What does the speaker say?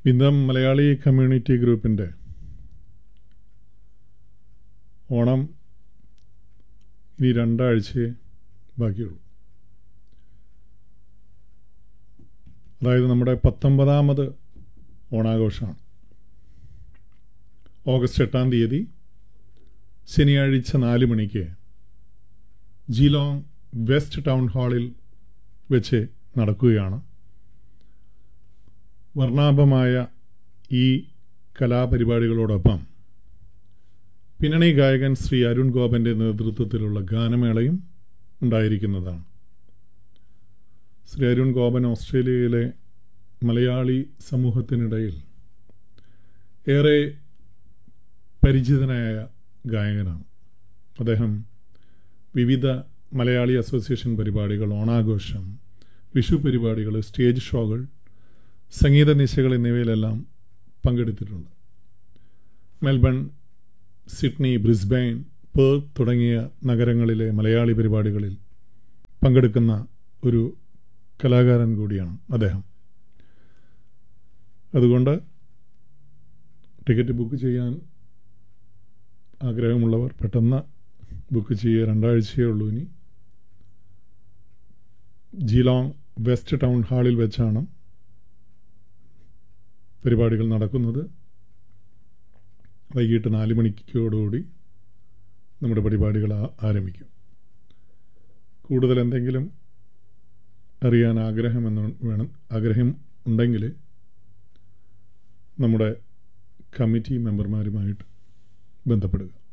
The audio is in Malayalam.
വിന്തം മലയാളി കമ്മ്യൂണിറ്റി ഗ്രൂപ്പിൻ്റെ ഓണം ഇനി രണ്ടാഴ്ചയെ ബാക്കിയുള്ളൂ അതായത് നമ്മുടെ പത്തൊമ്പതാമത് ഓണാഘോഷമാണ് ഓഗസ്റ്റ് എട്ടാം തീയതി ശനിയാഴ്ച നാല് മണിക്ക് ജിലോങ് വെസ്റ്റ് ടൗൺ ഹാളിൽ വെച്ച് നടക്കുകയാണ് വർണ്ണാഭമായ ഈ കലാപരിപാടികളോടൊപ്പം പിന്നണി ഗായകൻ ശ്രീ അരുൺ ഗോപന്റെ നേതൃത്വത്തിലുള്ള ഗാനമേളയും ഉണ്ടായിരിക്കുന്നതാണ് ശ്രീ അരുൺ ഗോപൻ ഓസ്ട്രേലിയയിലെ മലയാളി സമൂഹത്തിനിടയിൽ ഏറെ പരിചിതനായ ഗായകനാണ് അദ്ദേഹം വിവിധ മലയാളി അസോസിയേഷൻ പരിപാടികൾ ഓണാഘോഷം വിഷു പരിപാടികൾ സ്റ്റേജ് ഷോകൾ സംഗീത നിശകൾ എന്നിവയിലെല്ലാം പങ്കെടുത്തിട്ടുണ്ട് മെൽബൺ സിഡ്നി ബ്രിസ്ബെയിൻ പേർത്ത് തുടങ്ങിയ നഗരങ്ങളിലെ മലയാളി പരിപാടികളിൽ പങ്കെടുക്കുന്ന ഒരു കലാകാരൻ കൂടിയാണ് അദ്ദേഹം അതുകൊണ്ട് ടിക്കറ്റ് ബുക്ക് ചെയ്യാൻ ആഗ്രഹമുള്ളവർ പെട്ടെന്ന് ബുക്ക് ചെയ്യുക രണ്ടാഴ്ചയേ ഉള്ളൂ ഇനി ജീലോങ് വെസ്റ്റ് ടൗൺ ഹാളിൽ വെച്ചാണ് പരിപാടികൾ നടക്കുന്നത് വൈകിട്ട് നാല് മണിക്കോടുകൂടി നമ്മുടെ പരിപാടികൾ ആരംഭിക്കും കൂടുതൽ എന്തെങ്കിലും അറിയാൻ ആഗ്രഹമെന്ന് വേണം ആഗ്രഹം ഉണ്ടെങ്കിൽ നമ്മുടെ കമ്മിറ്റി മെമ്പർമാരുമായിട്ട് ബന്ധപ്പെടുക